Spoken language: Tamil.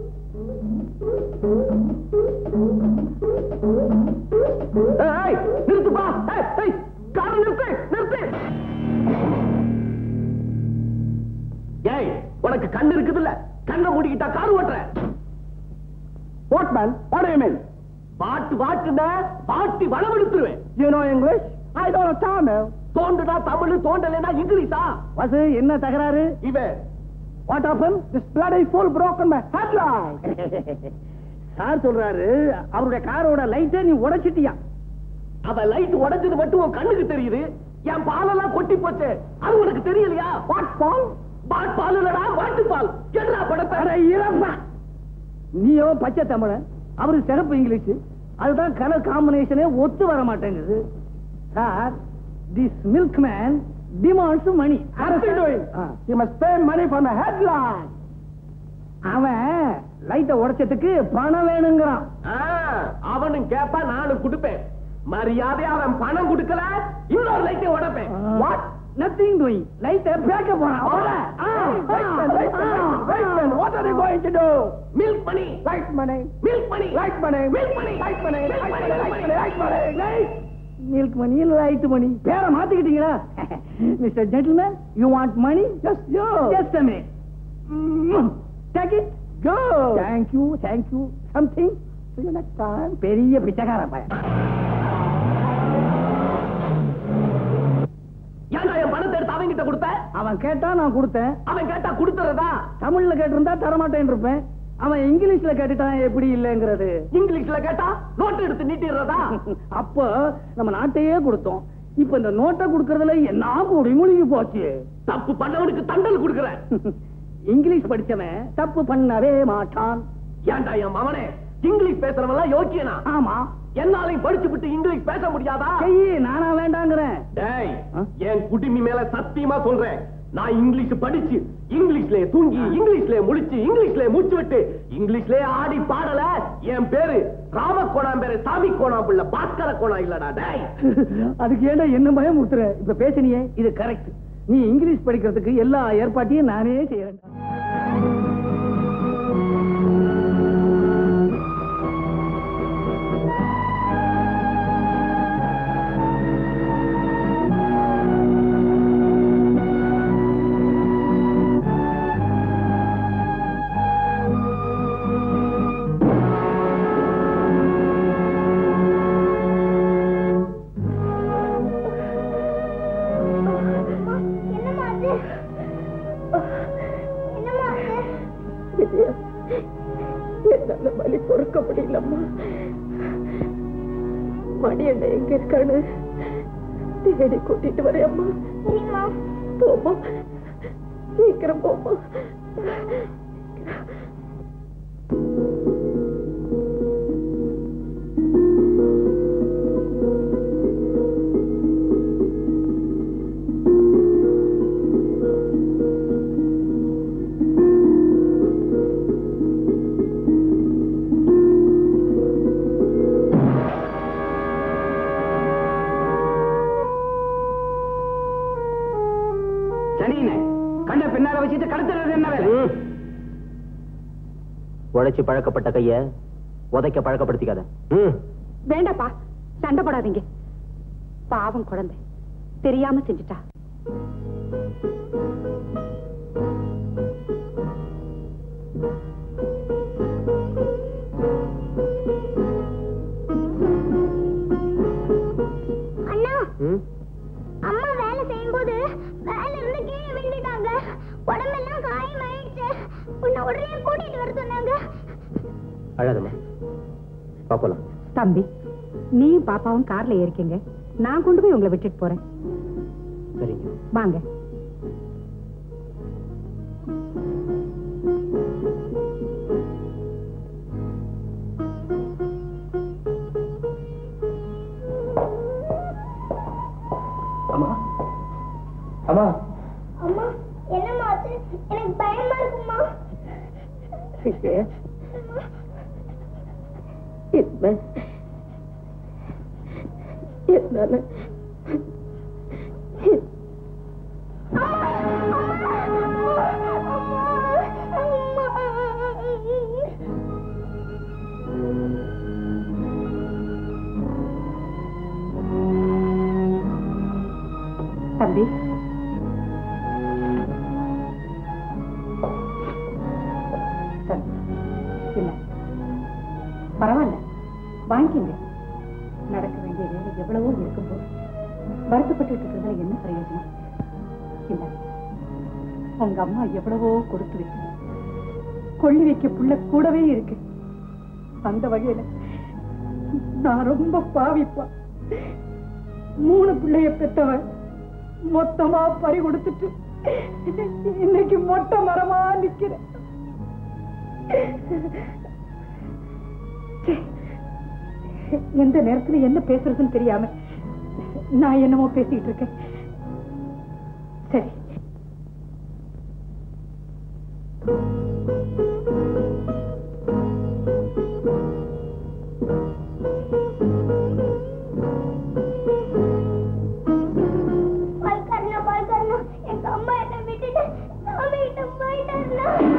ஏய், நிறுத்துப்பா ஏய், ஏய், காரை நிறுத்து நிறுத்து ஏய் உனக்கு கண்ணு இருக்குதுல்ல கண்ணை மூடிக்கிட்டா கார் ஓட்டுற what man what I mean பாட்டு பாட்டுன பாட்டி வளவெடுத்துருவேன் you know English I don't தமிழ் தோண்டுனா தமிழ் தோண்டலைனா இங்கிலீஷா வசு என்ன தகராறு இவன் what happen this bloody full broken my headlight sir சொல்றாரு அவருடைய காரோட லைட்டை நீ உடைச்சிட்டியா அவன் லைட் உடைஞ்சது மட்டும் உன் கண்ணுக்கு தெரியுது என் பாலெல்லாம் கொட்டி போச்சு அது உனக்கு தெரியலையா வாட் பால் பாட் பால் இல்லடா மாட்டு பால் என்னடா படத்தை இறப்பா நீயோ பச்சை தமிழன் அவரு சிறப்பு இங்கிலீஷ் அதுதான் கலர் காம்பினேஷனே ஒத்து வர மாட்டேங்குது sir this milk man demands money You must pay money for the headline. அவன் லைட்டை உடைச்சதுக்கு பணம் வேணுங்கிறான் அவனும் கேப்பா நானும் கொடுப்பேன் மரியாதை அவன் பணம் கொடுக்கல இன்னொரு லைட்டை உடைப்பேன் வாட் நத்திங் டூயிங் லைட்டை பேக்க போறான் அவன. ஆ, Wait man, wait man, wait man, what are you going to do? Milk money. Light money. Milk money. Light money. Milk money. Light money. Light money. Light money. Light money. Milk money light money பேரை மாத்திக்கிட்டீங்களா mister gentleman you want money just yo just a minute take it go thank you thank you something see you next time பெரிய பிச்சைக்கார பையன் ஏன்டா என் பணத்தை எடுத்து அவன் கிட்ட கொடுத்த அவன் கேட்டா நான் கொடுத்தேன் அவன் கேட்டா கொடுத்துறதா தமிழ்ல கேட்டிருந்தா தரமாட்டேன் இருப்பேன் அவன் இங்கிலீஷ்ல கேட்டுட்டான் எப்படி இல்லைங்கிறது இங்கிலீஷ்ல கேட்டா நோட்டு எடுத்து நீட்டிடுறதா அப்போ நம்ம நாட்டையே கொடுத்தோம் இப்ப இந்த நோட்டை கொடுக்கறதுல என்ன கூடி முழுகி போச்சு தப்பு பண்ணவனுக்கு தண்டல் கொடுக்கறேன் இங்கிலீஷ் படிச்சவன் தப்பு பண்ணவே மாட்டான் ஏன்டா என் மவனே இங்கிலீஷ் பேசுறவன்லாம் யோக்கியனா ஆமா என்னாலையும் படிச்சு விட்டு இங்கிலீஷ் பேச முடியாதா செய்யி நானா வேண்டாங்கிறேன் டேய் ஆ? என் குடிமி மேல சத்தியமா சொல்றேன் நான் இங்கிலீஷ் படிச்சு இங்கிலீஷ்ல தூங்கி இங்கிலீஷ்ல முழிச்சு இங்கிலீஷ்ல மூச்சு விட்டு இங்கிலீஷ்ல ஆடி பாடல என் பேரு ராம கோணாம் பேரு சாமி கோணாம் பிள்ளை பாஸ்கர கோணா இல்லடா டேய் அதுக்கு ஏன்டா என்ன பயம் முத்துற இப்ப பேசினியே இது கரெக்ட் நீ இங்கிலீஷ் படிக்கிறதுக்கு எல்லா ஏற்பாட்டையும் நானே செய்யறேன் என்னம்மா அது என்னம்மா அது என்னால வலி பொறுக்க முடியலம்மா மணி என்ன எங்க இருக்கான்னு தேடி கூட்டிட்டு வரேம்மா சரிம்மா போமா சீக்கிரம் போமா சனியனே கண்ட பின்னால வச்சுட்டு கடத்துறது என்ன வேலை உழைச்சு பழக்கப்பட்ட கைய உதைக்க பழக்கப்படுத்திக்காத வேண்டாப்பா சண்டை போடாதீங்க பாவம் குழந்தை தெரியாம செஞ்சுட்டா அண்ணா ம்? அம்மா வேலை செய்யும்போது வேலை இருந்து கீழே விழுந்துட்டாங்க உடம்பெல்லாம் காயமாயிடுச்சு உன்னை உடனே கூட்டிட்டு வர சொன்னாங்க அழாதம்மா பாப்பலாம் தம்பி நீயும் பாப்பாவும் கார்ல ஏறிக்கங்க நான் கொண்டு போய் உங்களை விட்டுட்டு போறேன் சரிங்க வாங்க அம்மா அம்மா அம்மா என்னம்மா ஆச்சு எனக்கு பயமா இருக்குமா என்ன என்னால சரி. இல்ல பரவாயில்ல வாங்கிக்கங்க நடக்க வேண்டிய வேலை எவ்வளவோ இருக்கும்போது வருத்தப்பட்டு இருக்கிறதுல என்ன பிரயோஜனம் இல்ல உங்க அம்மா எவ்வளவோ கொடுத்து வச்சு கொள்ளி வைக்க புள்ள கூடவே இருக்கு அந்த வகையில நான் ரொம்ப பாவிப்பா மூணு பிள்ளைய பெத்தவன் மொத்தமா பறி கொடுத்துட்டு இன்னைக்கு மொட்டை மரமா நிக்கிறேன் ச்சே, எந்த நேரத்துல என்ன பேசுறதுன்னு தெரியாம நான் என்னமோ பேசிக்கிட்டு இருக்கேன் சரி பால் கண்ணா பால் கண்ணா எங்க அம்மா என்ன விட்டுட்டு சாமி கிட்ட போயிட்டாருன்னா